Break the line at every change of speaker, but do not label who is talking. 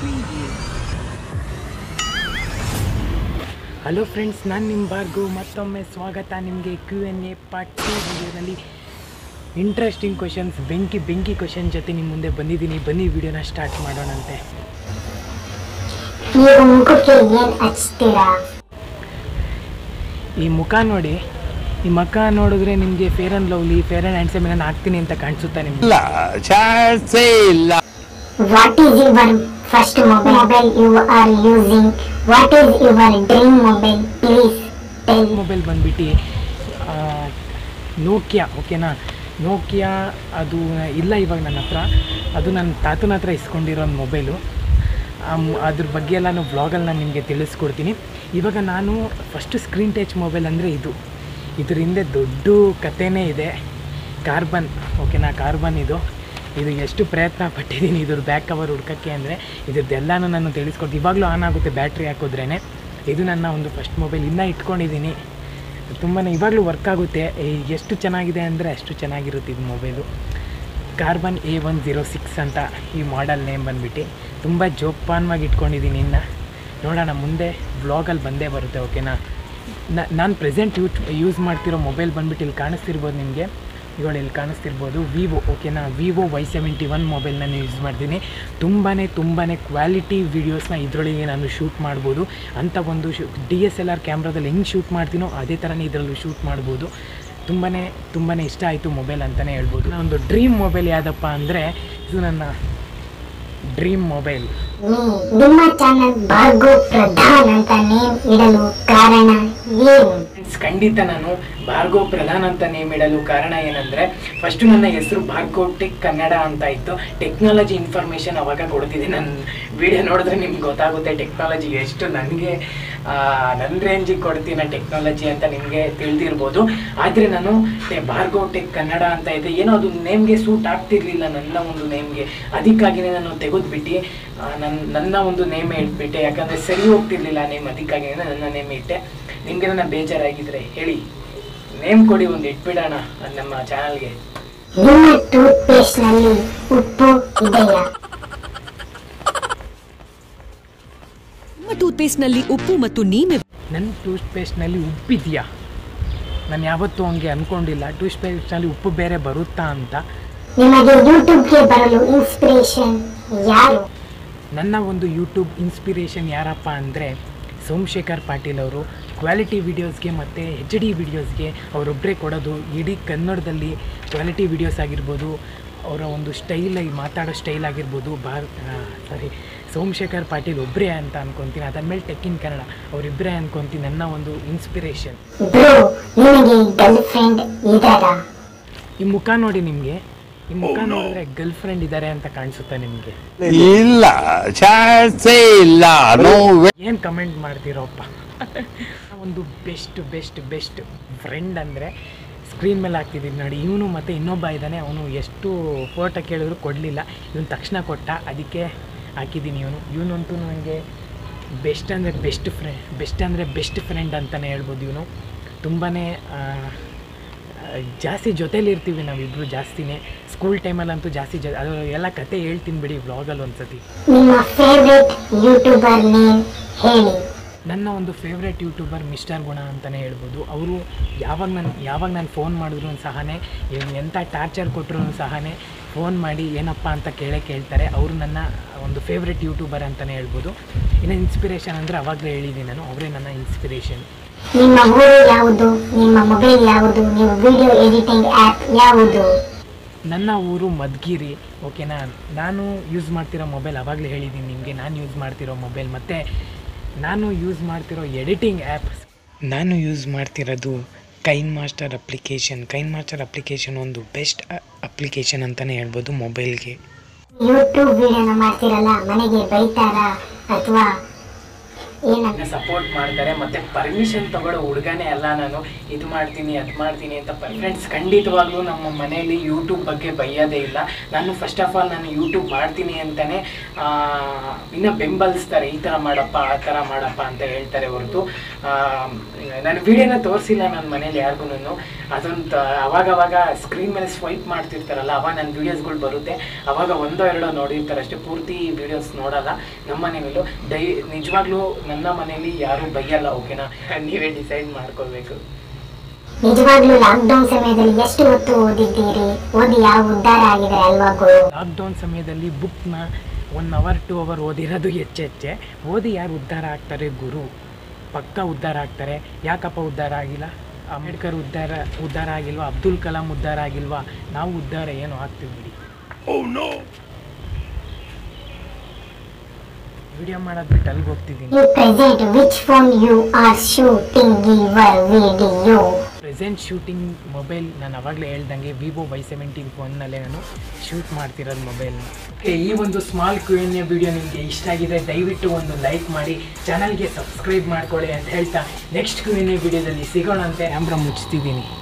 preview. Hello friends ನಾನು ನಿಮ್ಮ ಭಾರ್ಗವ್ ಮತ್ತೊಮ್ಮೆ ಸ್ವಾಗತ ನಿಮಗೆ Q N A part two ವಿಡಿಯೋನಲ್ಲಿ ಇಂಟ್ರೆಸ್ಟಿಂಗ್ ಕ್ವಶನ್ಸ್ ಬೆಂಕಿ ಬೆಂಕಿ ಕ್ವಶನ್ ಜೊತೆ ನಿಮ್ಮ ಮುಂದೆ ಬಂದಿದ್ದೀನಿ ಬನ್ನಿ ವಿಡಿಯೋನ ಸ್ಟಾರ್ಟ್ ಮಾಡೋಣಂತೆ
ನೀವು ಮುಖಕ್ಕೆ ಏನ್ ಹಚ್ತೀರಾ
ಈ ಮುಖ ನೋಡಿ ಈ ಮುಖ ನೋಡಿದ್ರೆ ನಿಮಗೆ fair and lovely fair and handsome ನಾನು ಹಾಕ್ತೀನಿ ಅಂತ ಕಾಣಿಸುತ್ತಾ ನಿಮಗೆ
ಇಲ್ಲ ಚಾನ್ಸೇ ಇಲ್ಲ
what is your first mobile mobile you are using what is your dream mobile please tell
mobile ಬಂದ್ಬಿಟ್ಟು ನೋಕಿಯಾ ಓಕೆನಾ ನೋಕಿಯಾ ಅದು ಇಲ್ಲ ಇವಾಗ ನನ್ನ ಹತ್ರ ಅದು ನನ್ನ ತಾತನ ಹತ್ರ ಇಸ್ಕೊಂಡಿರೋ ಒಂದು ಮೊಬೈಲು ಅದ್ರ ಬಗ್ಗೆ ಎಲ್ಲ ನಾನು ವ್ಲಾಗಲ್ಲಿ ನಾನು ನಿಮಗೆ ತಿಳಿಸ್ಕೊಡ್ತೀನಿ ಇವಾಗ ನಾನು ಫಸ್ಟ್ ಸ್ಕ್ರೀನ್ ಟಚ್ ಮೊಬೈಲ್ ಅಂದರೆ ಇದು ಇದ್ರ ಹಿಂದೆ ದೊಡ್ಡ ಕಥೆನೇ ಇದೆ ಕಾರ್ಬನ್ ಓಕೆನಾ ಕಾರ್ಬನ್ ಇದು ಇದು ಎಷ್ಟು ಪ್ರಯತ್ನ ಪಟ್ಟಿದ್ದೀನಿ ಇದ್ರ ಬ್ಯಾಕ್ ಕವರ್ ಹುಡ್ಕೋಕ್ಕೆ ಅಂದರೆ ಇದ್ರದ್ದೆಲ್ಲನೂ ನಾನು ತಿಳಿಸ್ಕೊಡ್ತೀನಿ ಇವಾಗಲೂ ಆನ್ ಆಗುತ್ತೆ ಬ್ಯಾಟ್ರಿ ಹಾಕಿದ್ರೇ ಇದು ನನ್ನ ಒಂದು ಫಸ್ಟ್ ಮೊಬೈಲ್ ಇನ್ನೂ ಇಟ್ಕೊಂಡಿದ್ದೀನಿ ತುಂಬಾ ಇವಾಗಲೂ ವರ್ಕ್ ಆಗುತ್ತೆ ಈ ಎಷ್ಟು ಚೆನ್ನಾಗಿದೆ ಅಂದರೆ ಅಷ್ಟು ಚೆನ್ನಾಗಿರುತ್ತೆ ಇದು mobile Karbonn A one zero six ಅಂತ ಈ ಮಾಡೆಲ್ ನೇಮ್ ಬಂದ್ಬಿಟ್ಟು ತುಂಬ ಜೋಪಾನವಾಗಿ ಇಟ್ಕೊಂಡಿದ್ದೀನಿ ಇನ್ನು ನೋಡೋಣ ಮುಂದೆ ವ್ಲಾಗಲ್ಲಿ ಬಂದೇ ಬರುತ್ತೆ ಓಕೆನಾ ನಾನು ಪ್ರೆಸೆಂಟ್ ಯೂಸ್ ಯೂಸ್ ಮಾಡ್ತಿರೋ ಮೊಬೈಲ್ ಬಂದ್ಬಿಟ್ಟು ಇಲ್ಲಿ ಕಾಣಿಸ್ತಿರ್ಬೋದು ನಿಮಗೆ ಇವಾಗ ಇಲ್ಲಿ ಕಾಣಿಸ್ತಿರ್ಬೋದು ವಿವೋ ಓಕೆನಾ Vivo Y seventy one mobile ನಾನು ಯೂಸ್ ಮಾಡ್ತೀನಿ ತುಂಬಾ ತುಂಬಾ ಕ್ವಾಲಿಟಿ ವೀಡಿಯೋಸ್ನ ಇದರೊಳಗೆ ನಾನು ಶೂಟ್ ಮಾಡ್ಬೋದು ಅಂಥ ಒಂದು ಶೂ ಡಿ ಎಸ್ ಎಲ್ ಆರ್ ಕ್ಯಾಮ್ರಾದಲ್ಲಿ ಹೆಂಗೆ ಶೂಟ್ ಮಾಡ್ತೀನೋ ಅದೇ ಥರನೇ ಇದರಲ್ಲೂ ಶೂಟ್ ಮಾಡ್ಬೋದು ತುಂಬಾ ತುಂಬಾ ಇಷ್ಟ ಆಯಿತು ಮೊಬೈಲ್ ಅಂತಲೇ ಹೇಳ್ಬೋದು ನನ್ನ ಒಂದು ಡ್ರೀಮ್ ಮೊಬೈಲ್ ಯಾವುದಪ್ಪ ಅಂದರೆ ಇದು ನನ್ನ ಡ್ರೀಮ್ ಮೊಬೈಲ್
ನೀ ನಿಮ್ಮ ಚಾನಲ್ ಭಾರ್ಗವ್ ಪ್ರಧಾನ್ ಅಂತ ನೇಮ್ ಇಡಲು ಕಾರಣ ಏನು
ಫ್ರೆಂಡ್ಸ್ ಖಂಡಿತ ನಾನು ಭಾರ್ಗವ್ ಪ್ರಧಾನ್ ಅಂತ ನೇಮ್ ಇಡಲು ಕಾರಣ ಏನಂದರೆ ಫಸ್ಟು ನನ್ನ ಹೆಸರು ಭಾರ್ಗವ್ ಟೆಕ್ ಕನ್ನಡ ಅಂತ ಇತ್ತು ಟೆಕ್ನಾಲಜಿ ಇನ್ಫಾರ್ಮೇಷನ್ ಅವಾಗ ಕೊಡ್ತಿದ್ದೆ ನನ್ನ ವಿಡಿಯೋ ನೋಡಿದ್ರೆ ನಿಮ್ಗೆ ಗೊತ್ತಾಗುತ್ತೆ ಟೆಕ್ನಾಲಜಿ ಎಷ್ಟು ನನಗೆ ನನ್ನ ರೇಂಜಿಗೆ ಕೊಡ್ತೀನಿ ಟೆಕ್ನಾಲಜಿ ಅಂತ ನಿಮಗೆ ತಿಳಿದಿರ್ಬೋದು ಆದರೆ ನಾನು ಟೆ- ಭಾರ್ಗವ್ ಟೆಕ್ ಕನ್ನಡ ಅಂತ ಇದೆ ಏನೋ ಅದು ನೇಮ್ಗೆ ಸೂಟ್ ಆಗ್ತಿರ್ಲಿಲ್ಲ ನನ್ನ ಒಂದು ನೇಮ್ಗೆ ಅದಕ್ಕಾಗಿಯೇ ನಾನು ತೆಗೆದ್ಬಿಟ್ಟು ನನ್ನ ನನ್ನ ಒಂದು ನೇಮ್ ಇಟ್ಬಿಟ್ಟೆ ಯಾಕಂದರೆ ಸರಿ ಹೋಗ್ತಿರ್ಲಿಲ್ಲ ನೇಮ್ ಅದಕ್ಕಾಗಿಯೇ ನನ್ನ ನೇಮ್ ಇಟ್ಟೆ ನಿಮಗೆ ನನ್ನ ಬೇಜಾರಾಗಿದ್ರೆ ಹೇಳಿ ನೇಮ್ ಕೊಡಿ ಒಂದು ಇಟ್ಬಿಡೋಣ ನಮ್ಮ ಚಾನಲ್ಗೆ
ನಿಮ್ಮ ಟೂತ್ ಪೇಸ್ಟ್ ನಲ್ಲಿ ಉಪ್ಪು ಇದೆಯಾ
ನಿಮ್ಮ ಟೂತ್ಪೇಸ್ಟ್ನಲ್ಲಿ ಉಪ್ಪು ಮತ್ತು ನೀಮೆ
ನನ್ನ ಟೂತ್ ಪೇಸ್ಟ್ನಲ್ಲಿ ಉಪ್ಪಿದೆಯಾ ನಾನು ಯಾವತ್ತೂ ಹಂಗೆ ಅಂದ್ಕೊಂಡಿಲ್ಲ ಟೂತ್ ಪೇಸ್ಟ್ನಲ್ಲಿ ಉಪ್ಪು ಬೇರೆ ಬರುತ್ತಾ ಅಂತ
ನಿಮಗೆ ಯೂಟ್ಯೂಬ್ಗೆ ಬರಲು ಇನ್ಸ್ಪಿರೇಷನ್ ಯಾರು
ನನ್ನ ಒಂದು ಯೂಟ್ಯೂಬ್ ಇನ್ಸ್ಪಿರೇಷನ್ ಯಾರಪ್ಪ ಅಂದರೆ ಸೋಮಶೇಖರ್ ಪಾಟೀಲ್ ಅವರು ಕ್ವಾಲಿಟಿ ವೀಡಿಯೋಸ್ಗೆ ಮತ್ತು ಎಚ್ ಡಿ ವೀಡಿಯೋಸ್ಗೆ ಅವರೊಬ್ಬರೇ ಕೊಡೋದು ಇಡೀ ಕನ್ನಡದಲ್ಲಿ ಕ್ವಾಲಿಟಿ ವೀಡಿಯೋಸ್ ಆಗಿರ್ಬೋದು ಅವರ ಒಂದು ಸ್ಟೈಲಾಗಿ ಮಾತಾಡೋ ಸ್ಟೈಲ್ ಆಗಿರ್ಬೋದು ಭಾರ್ ಸಾರಿ ಸೋಮಶೇಖರ್ ಪಾಟೀಲ್ ಒಬ್ಬರೇ ಅಂತ ಅನ್ಕೊತೀನಿ ಅದಾದ್ಮೇಲೆ ಟೆಕ್ ಇನ್ ಕನ್ನಡ ಅವರಿಬ್ಬರೇ ಅನ್ಕೊತೀನಿ ನನ್ನ ಒಂದು ಇನ್ಸ್ಪಿರೇಷನ್
ಬ್ರೋ ನಿಮಗೆ ಗರ್ಲ್ ಫ್ರೆಂಡ್ ಇದ್ದಾರಾ
ಈ ಮುಖ ನೋಡಿ ನಿಮಗೆ ಈ ಮುಖ ನೋಡಿದ್ರೆ ಗರ್ಲ್ ಫ್ರೆಂಡ್ ಇದ್ದಾರೆ ಅಂತ ಕಾಣಿಸುತ್ತಾ ನಿಮಗೆ
ಇಲ್ಲ ಚಾನ್ಸೇ ಇಲ್ಲ ನೋ
ಏನು ಕಮೆಂಟ್ ಮಾಡ್ತೀರೋಪ್ಪ ಒಂದು ಬೆಸ್ಟ್ ಬೆಸ್ಟ್ ಬೆಸ್ಟ್ ಫ್ರೆಂಡ್ ಅಂದರೆ ಸ್ಕ್ರೀನ್ ಮೇಲೆ ಹಾಕ್ತಿದ್ದೀನಿ ನೋಡಿ ಇವನು ಮತ್ತು ಇನ್ನೊಬ್ಬ ಇದ್ದಾನೆ ಅವನು ಎಷ್ಟು ಫೋಟೋ ಕೇಳಿದ್ರು ಕೊಡಲಿಲ್ಲ ಇವನು ತಕ್ಷಣ ಕೊಟ್ಟ ಅದಕ್ಕೆ ಹಾಕಿದ್ದೀನಿ ಇವನು ಇವನಂತೂ ನನಗೆ ಬೆಸ್ಟ್ ಅಂದರೆ ಬೆಸ್ಟ್ ಫ್ರೆಂಡ್ ಬೆಸ್ಟ್ ಅಂದರೆ ಬೆಸ್ಟ್ ಫ್ರೆಂಡ್ ಅಂತಲೇ ಹೇಳ್ಬೋದು ಇವನು ತುಂಬಾ ಜಾಸ್ತಿ ಜೊತೇಲಿ ಇರ್ತೀವಿ ನಾವಿಬ್ಬರು ಜಾಸ್ತಿನೇ ಸ್ಕೂಲ್ ಟೈಮಲ್ಲಂತೂ ಜಾಸ್ತಿ ಜೊ ಅದು ಎಲ್ಲ ಕತೆ ಹೇಳ್ತೀನಿ ಬಿಡಿ ವ್ಲಾಗಲ್ಲಿ ಒಂದು ಸತಿ
ನಿಮ್ಮ ಫೇವ್ರೆಟ್ ಯೂಟ್ಯೂಬರ್ ನೇಮ್ ಹೇಳಿ
ನನ್ನ ಒಂದು ಫೇವ್ರೆಟ್ ಯೂಟ್ಯೂಬರ್ ಮಿಸ್ಟರ್ ಗುಣ ಅಂತಲೇ ಹೇಳ್ಬೋದು ಅವರು ಯಾವಾಗ ನಾನು ಯಾವಾಗ ನಾನು ಫೋನ್ ಮಾಡಿದ್ರು ಸಹನೇ ಏನು ಎಂಥ ಟಾರ್ಚರ್ ಕೊಟ್ಟರು ಸಹನೇ ಫೋನ್ ಮಾಡಿ ಏನಪ್ಪ ಅಂತ ಕೇಳೇ ಕೇಳ್ತಾರೆ ಅವರು ನನ್ನ ಒಂದು ಫೇವ್ರೆಟ್ ಯೂಟ್ಯೂಬರ್ ಅಂತಲೇ ಹೇಳ್ಬೋದು ಇನ್ನು ಇನ್ಸ್ಪಿರೇಷನ್ ಅಂದರೆ ಅವಾಗಲೇ ಹೇಳಿದ್ದೀನಿ ನಾನು ಅವರೇ ನನ್ನ ಇನ್ಸ್ಪಿರೇಷನ್
ನಿಮ್ಮ ಊರು ಯಾವುದು ನಿಮ್ಮ ಮೊಬೈಲ್ ಯಾವುದು ನೀವು ವಿಡಿಯೋ ಎಡಿಟಿಂಗ್ ಆ್ಯಪ್ ಯಾವುದು
ನನ್ನ ಊರು ಮದ್ಗಿರಿ ಓಕೆನಾ ನಾನು ಯೂಸ್ ಮಾಡ್ತಿರೋ ಮೊಬೈಲ್ ಆವಾಗಲೇ ಹೇಳಿದ್ದೀನಿ ನಿಮಗೆ ನಾನು ಯೂಸ್ ಮಾಡ್ತಿರೋ ಮೊಬೈಲ್ ಮತ್ತು ನಾನು ಯೂಸ್ ಮಾಡ್ತಿರೋ ಎಡಿಟಿಂಗ್ ಆ್ಯಪ್ ನಾನು ಯೂಸ್ ಮಾಡ್ತಿರೋದು KineMaster application KineMaster application ಒಂದು ಬೆಸ್ಟ್ ಅಪ್ಲಿಕೇಶನ್ ಅಂತಲೇ ಹೇಳ್ಬೋದು ಮೊಬೈಲ್ಗೆ
ಯೂಟ್ಯೂಬ್ ವಿಡಿಯೋನ ಮಾಡ್ತಿರಲ್ಲ ಮನೆಗೆ ಬೈತಾರಾ ಅಥವಾ ಏನಂತ
ಸಪೋರ್ಟ್ ಮಾಡ್ತಾರೆ ಮತ್ತೆ ಪರ್ಮಿಷನ್ ತಗೊಳ್ಳೋ ಹುಡುಗನೇ ಅಲ್ಲ ನಾನು ಇದು ಮಾಡ್ತೀನಿ ಅದು ಮಾಡ್ತೀನಿ ಅಂತ ಫ್ರೆಂಡ್ಸ್ ಖಂಡಿತವಾಗ್ಲೂ ನಮ್ಮ ಮನೆಯಲ್ಲಿ ಯೂಟ್ಯೂಬ್ ಬಗ್ಗೆ ಬೈಯೋದೇ ಇಲ್ಲ ನಾನು ಫಸ್ಟ್ ಆಫ್ ಆಲ್ ನಾನು ಯೂಟ್ಯೂಬ್ ಮಾಡ್ತೀನಿ ಅಂತಲೇ ಇನ್ನು ಬೆಂಬಲಿಸ್ತಾರೆ ಈ ಥರ ಮಾಡಪ್ಪ ಆ ಥರ ಮಾಡಪ್ಪ ಅಂತ ಹೇಳ್ತಾರೆ ಹೊರತು ನಾನು ವಿಡಿಯೋನ ತೋರಿಸಿಲ್ಲ ನನ್ನ ಮನೇಲಿ ಯಾರಿಗೂ ಅದೊಂದು ಅವಾಗ ಅವಾಗ ಸ್ಕ್ರೀನ್ ಮೇಲೆ ಸ್ವೈಪ್ ಮಾಡ್ತಿರ್ತಾರಲ್ಲ ಅವಾಗ ನನ್ನ ವೀಡಿಯೋಸ್ಗಳು ಬರುತ್ತೆ ಅವಾಗ ಒಂದೋ ಎರಡೋ ನೋಡಿರ್ತಾರೆ ಅಷ್ಟೇ ಪೂರ್ತಿ ವೀಡಿಯೋಸ್ ನೋಡಲ್ಲ ನಮ್ಮ ಮನೆಯಲ್ಲೂ ಡೈ ನಿಜವಾಗ್ಲೂ ನನ್ನ ಮನೇಲಿ ಯಾರೂ ಬೈಯಲ್ಲ ಓಕೆನಾ ನೀವೇ ಡಿಸೈಡ್ ಮಾಡ್ಕೋಬೇಕು
ನಿಜವಾಗ್ಲೂ ಲಾಕ್ಡೌನ್ ಸಮಯದಲ್ಲಿ ಎಷ್ಟು ಹೊತ್ತು ಓದಿದ್ದೀರಿ ಓದಿ ಯಾವ ಉದ್ಧಾರ ಆಗಿದೆ ಅಲ್ವಾ ಗುರು
ಲಾಕ್ಡೌನ್ ಸಮಯದಲ್ಲಿ ಬುಕ್ನ ಒನ್ ಅವರ್ ಟು ಅವರ್ ಓದಿರೋದು ಹೆಚ್ಚೆಚ್ಚೆ ಓದಿ ಯಾರು ಉದ್ಧಾರ ಆಗ್ತಾರೆ ಗುರು ಪಕ್ಕ ಉದ್ಧಾರ ಆಗ್ತಾರೆ ಯಾಕಪ್ಪ ಉದ್ಧಾರ ಆಗಿಲ್ಲ ಅಂಬೇಡ್ಕರ್ ಉದ್ಧಾರ ಉದ್ಧಾರ ಆಗಿಲ್ವಾ ಅಬ್ದುಲ್ ಕಲಾಂ ಉದ್ಧಾರ ಆಗಿಲ್ವಾ ನಾವು ಉದ್ಧಾರ ಏನು ಆಗ್ತೀವಿ ಬಿಡಿ ವಿಡಿಯೋ ಮಾಡೋದು ಬಿಟ್ಟು ಅಲ್ಲಿಗೆ ಹೋಗ್ತಿದ್ದೀನಿ
You present which phone you are shooting your video.
Present shooting mobile ನಾನು ಅವಾಗಲೇ ಹೇಳ್ದಂಗೆ ವಿವೋ ವೈ ಸೆವೆಂಟೀನ್ ಫೋನ್ನಲ್ಲೇ ನಾನು ಶೂಟ್ ಮಾಡ್ತಿರೋದು ಮೊಬೈಲ್ನ ಓಕೆ ಈ ಒಂದು small Q N A video ನಿಮಗೆ ಇಷ್ಟ ಆಗಿದೆ ದಯವಿಟ್ಟು ಒಂದು ಲೈಕ್ ಮಾಡಿ ಚಾನಲ್ಗೆ ಸಬ್ಸ್ಕ್ರೈಬ್ ಮಾಡ್ಕೊಳ್ಳಿ ಅಂತ ಹೇಳ್ತಾ ನೆಕ್ಸ್ಟ್ ಕ್ಯೂ ಎನ್ ಎ ವಿಡಿಯೋದಲ್ಲಿ ಸಿಗೋಣ ಅಂತ ಕ್ಯಾಮ್ರಾ ಮುಚ್ತಿದ್ದೀನಿ